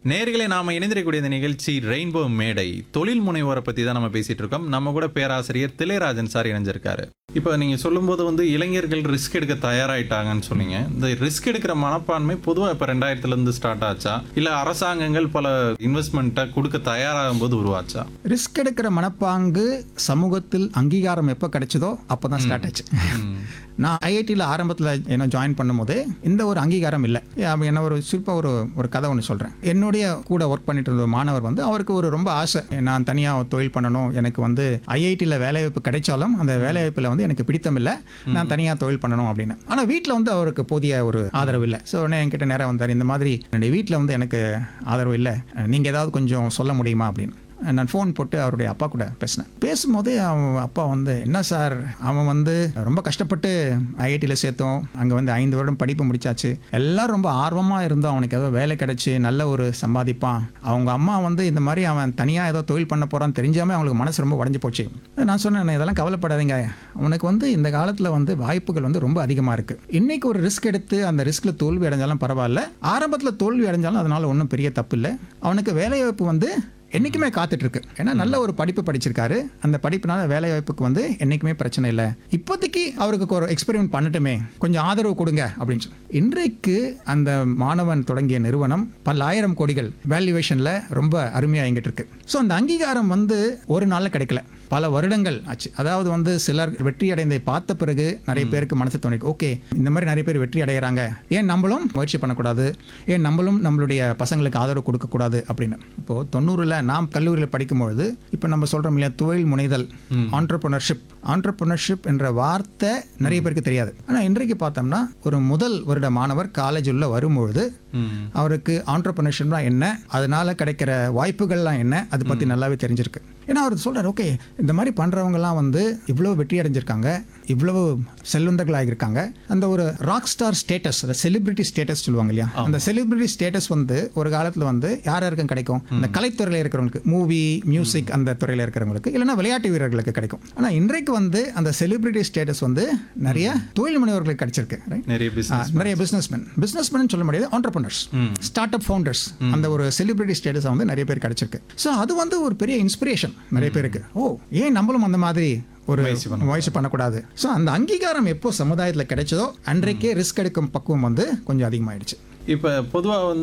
நேர்களை நாம இணைந்திருக்கக்கூடிய இந்த நிகழ்ச்சி ரெயின்போ மேடை தொழில் முனைவோரை பத்தி தான் நம்ம பேசிட்டு இருக்கோம் நம்ம கூட பேராசிரியர் திளையராஜன் சார் இணைஞ்சிருக்காரு இப்போ நீங்க சொல்லும்போது வந்து இளைஞர்கள் ரிஸ்க் எடுக்க தயாராயிட்டாங்கன்னு சொன்னீங்க இந்த ரிஸ்க் எடுக்கிற மனப்பான்மை பொதுவா இப்ப ரெண்டாயிரத்துல இருந்து ஸ்டார்ட் ஆச்சா இல்ல அரசாங்கங்கள் பல இன்வெஸ்ட்மெண்ட்டை கொடுக்க தயாராகும் போது உருவாச்சா ரிஸ்க் எடுக்கிற மனப்பாங்கு சமூகத்தில் அங்கீகாரம் எப்போ கிடைச்சதோ அப்போ தான் ஸ்டார்ட் ஆச்சு நான் ஐஐடியில் ஆரம்பத்தில் என்ன ஜாயின் பண்ணும்போது இந்த ஒரு அங்கீகாரம் இல்லை அப்ப என்ன ஒரு சிற்ப ஒரு ஒரு கதை ஒன்று சொல்கிறேன் என்னுடைய கூட ஒர்க் பண்ணிட்டு இருந்த ஒரு மாணவர் வந்து அவருக்கு ஒரு ரொம்ப ஆசை நான் தனியாக தொழில் பண்ணணும் எனக்கு வந்து ஐஐடியில் வேலைவாய்ப்பு கிடைச்சாலும் அந்த வேலைவாய்ப்பில் வந்து எனக்கு பிடித்தம் இல்லை நான் தனியாக தொழில் பண்ணணும் அப்படின்னு ஆனால் வீட்டில் வந்து அவருக்கு போதிய ஒரு ஆதரவு இல்லை ஸோ உடனே என்கிட்ட நேரம் வந்தார் இந்த மாதிரி என்னுடைய வீட்டில் வந்து எனக்கு ஆதரவு இல்லை நீங்கள் ஏதாவது கொஞ்சம் சொல்ல முடியுமா அப்படின்னு நான் ஃபோன் போட்டு அவருடைய அப்பா கூட பேசினேன் பேசும்போது அவன் அப்பா வந்து என்ன சார் அவன் வந்து ரொம்ப கஷ்டப்பட்டு ஐஐடியில் சேர்த்தோம் அங்கே வந்து ஐந்து வருடம் படிப்பு முடிச்சாச்சு எல்லாரும் ரொம்ப ஆர்வமாக இருந்தோம் அவனுக்கு ஏதோ வேலை கிடைச்சி நல்ல ஒரு சம்பாதிப்பான் அவங்க அம்மா வந்து இந்த மாதிரி அவன் தனியாக ஏதோ தொழில் பண்ண போகிறான்னு தெரிஞ்சாமல் அவங்களுக்கு மனசு ரொம்ப உடஞ்சி போச்சு நான் சொன்னேன் இதெல்லாம் கவலைப்படாதீங்க அவனுக்கு வந்து இந்த காலத்தில் வந்து வாய்ப்புகள் வந்து ரொம்ப அதிகமாக இருக்குது இன்னைக்கு ஒரு ரிஸ்க் எடுத்து அந்த ரிஸ்கில் தோல்வி அடைஞ்சாலும் பரவாயில்ல ஆரம்பத்தில் தோல்வி அடைஞ்சாலும் அதனால ஒன்றும் பெரிய தப்பு இல்லை அவனுக்கு வேலைவாய்ப்பு வந்து என்னைக்குமே காத்துட்டு இருக்கு ஏன்னா நல்ல ஒரு படிப்பு படிச்சிருக்காரு அந்த படிப்புனால வேலை வாய்ப்புக்கு வந்து என்னைக்குமே பிரச்சனை இல்லை இப்போதைக்கு அவருக்கு ஒரு எக்ஸ்பெரிமெண்ட் பண்ணட்டுமே கொஞ்சம் ஆதரவு கொடுங்க அப்படின்னு சொல்லி இன்றைக்கு அந்த மாணவன் தொடங்கிய நிறுவனம் பல்லாயிரம் கோடிகள் வேல்யூவேஷனில் ரொம்ப அருமையாக இயங்கிட்டு இருக்கு ஸோ அந்த அங்கீகாரம் வந்து ஒரு நாளில் கிடைக்கல பல வருடங்கள் ஆச்சு அதாவது வந்து சிலர் வெற்றி அடைந்ததை பார்த்த பிறகு நிறைய பேருக்கு மனசு தோணிக்கு ஓகே இந்த மாதிரி நிறைய பேர் வெற்றி அடைகிறாங்க ஏன் நம்மளும் முயற்சி பண்ணக்கூடாது ஏன் நம்மளும் நம்மளுடைய பசங்களுக்கு ஆதரவு கொடுக்கக்கூடாது அப்படின்னு இப்போ தொண்ணூறில் நாம் கல்லூரியில் படிக்கும்பொழுது இப்போ நம்ம சொல்கிறோம் இல்லையா தொழில் முனைதல் ஆண்டர்பிரினர்ஷிப் ஆண்டர்பிரினர்ஷிப் என்ற வார்த்தை நிறைய பேருக்கு தெரியாது ஆனால் இன்றைக்கு பார்த்தோம்னா ஒரு முதல் வருட மாணவர் காலேஜ் உள்ள வரும்பொழுது அவருக்கு ஆண்டர்பிரினர்ஷிப்னா என்ன அதனால கிடைக்கிற வாய்ப்புகள்லாம் என்ன அதை பற்றி நல்லாவே தெரிஞ்சிருக்கு ஏன்னா அவர் சொல்றாரு ஓகே இந்த மாதிரி பண்றவங்கலாம் வந்து இவ்வளோ வெற்றி அடைஞ்சிருக்காங்க இவ்வளவு செல்வந்தர்கள் ஆகியிருக்காங்க அந்த ஒரு ராக் ஸ்டார் ஸ்டேட்டஸ் அந்த செலிபிரிட்டி ஸ்டேட்டஸ் சொல்லுவாங்க இல்லையா அந்த செலிபிரிட்டி ஸ்டேட்டஸ் வந்து ஒரு காலத்தில் வந்து யார் யாருக்கும் கிடைக்கும் இந்த கலைத்துறையில் இருக்கிறவங்களுக்கு மூவி மியூசிக் அந்த துறையில் இருக்கிறவங்களுக்கு இல்லைன்னா விளையாட்டு வீரர்களுக்கு கிடைக்கும் ஆனால் இன்றைக்கு வந்து அந்த செலிபிரிட்டி ஸ்டேட்டஸ் வந்து நிறைய தொழில் முனைவர்களுக்கு கிடைச்சிருக்கு right? நிறைய ஆ, பிசினஸ் நிறைய பிசினஸ்மேன் பிசினஸ்மேன் சொல்ல முடியாது ஆண்டர்பனர்ஸ் ஸ்டார்ட் அப் ஃபவுண்டர்ஸ் அந்த ஒரு செலிபிரிட்டி ஸ்டேட்டஸ் வந்து நிறைய பேர் கிடைச்சிருக்கு ஸோ அது வந்து ஒரு பெரிய இன்ஸ்பிரேஷன் நிறைய பேருக்கு ஓ ஏன் நம்மளும் அந்த மாதிரி ஒரு முயற்சி பண்ணக்கூடாது ஸோ அந்த அங்கீகாரம் எப்போ சமுதாயத்தில் கிடைச்சதோ அன்றைக்கே ரிஸ்க் எடுக்கும் பக்குவம் வந்து கொஞ்சம் அதிகமாயிடுச்சு இப்ப பொதுவா வந்து